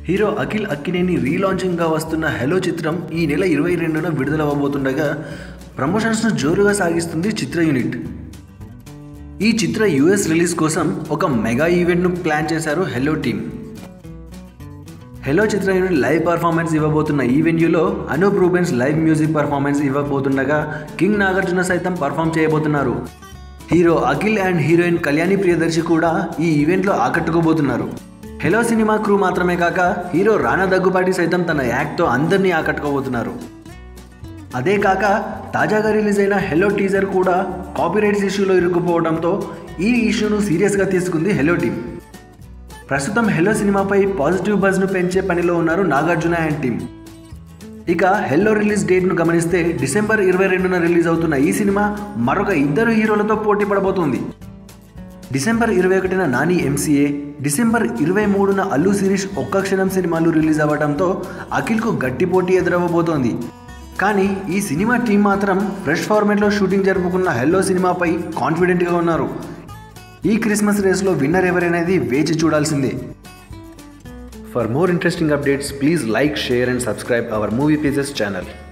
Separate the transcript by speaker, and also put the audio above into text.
Speaker 1: hero Akhil Akkineni రీలాంచింగ్గా వస్తున్న hello చిత్రం ఈ నెల ఇరవై రెండున విడుదలవ్వబోతుండగా ప్రమోషన్స్ను జోరుగా సాగిస్తుంది చిత్ర యూనిట్ ఈ చిత్ర యుఎస్ రిలీజ్ కోసం ఒక మెగా ఈవెంట్ను ప్లాన్ చేశారు హెలో టీమ్ హెలో చిత్ర యూనిట్ లైవ్ పర్ఫార్మెన్స్ ఇవ్వబోతున్న ఈ వెన్యూలో Anoop Rubens live music performance ఇవ్వబోతుండగా కింగ్ నాగార్జున సైతం పర్ఫామ్ చేయబోతున్నారు hero Akhil and heroine Kalyani Priyadarshi కూడా ఈ ఈవెంట్లో ఆకట్టుకోబోతున్నారు హెలో సినిమా క్రూ మాత్రమే కాక హీరో రానా దగ్గుపాటి సైతం తన యాక్ట్తో అందరినీ ఆకట్టుకోబోతున్నారు అదే కాక తాజాగా రిలీజ్ అయిన హెలో టీజర్ కూడా కాపీరైట్స్ ఇష్యూలో ఇరుక్కుపోవడంతో ఈ ఇష్యూను సీరియస్గా తీసుకుంది హెలో టీమ్ ప్రస్తుతం హెలో సినిమాపై పాజిటివ్ బజ్ను పెంచే పనిలో ఉన్నారు నాగార్జున అండ్ టీమ్ ఇక హెల్లో రిలీజ్ డేట్ను గమనిస్తే డిసెంబర్ ఇరవై రెండున రిలీజ్ అవుతున్న ఈ సినిమా మరొక ఇద్దరు హీరోలతో పోటీ పడబోతోంది డిసెంబర్ ఇరవై ఒకటిన నాని ఎంసీఏ డిసెంబర్ ఇరవై మూడున అల్లు శిరీష్ ఒక్క క్షణం సినిమాలు రిలీజ్ అవ్వడంతో అఖిల్కు గట్టి పోటీ ఎదురవ్వబోతోంది కానీ ఈ సినిమా టీం మాత్రం ఫ్రెష్ ఫార్మేట్లో షూటింగ్ జరుపుకున్న హెల్లో సినిమాపై కాన్ఫిడెంట్గా ఉన్నారు ఈ క్రిస్మస్ రేస్లో విన్నర్ ఎవరనేది వేచి చూడాల్సిందే for more interesting updates please like share and subscribe our movie pages channel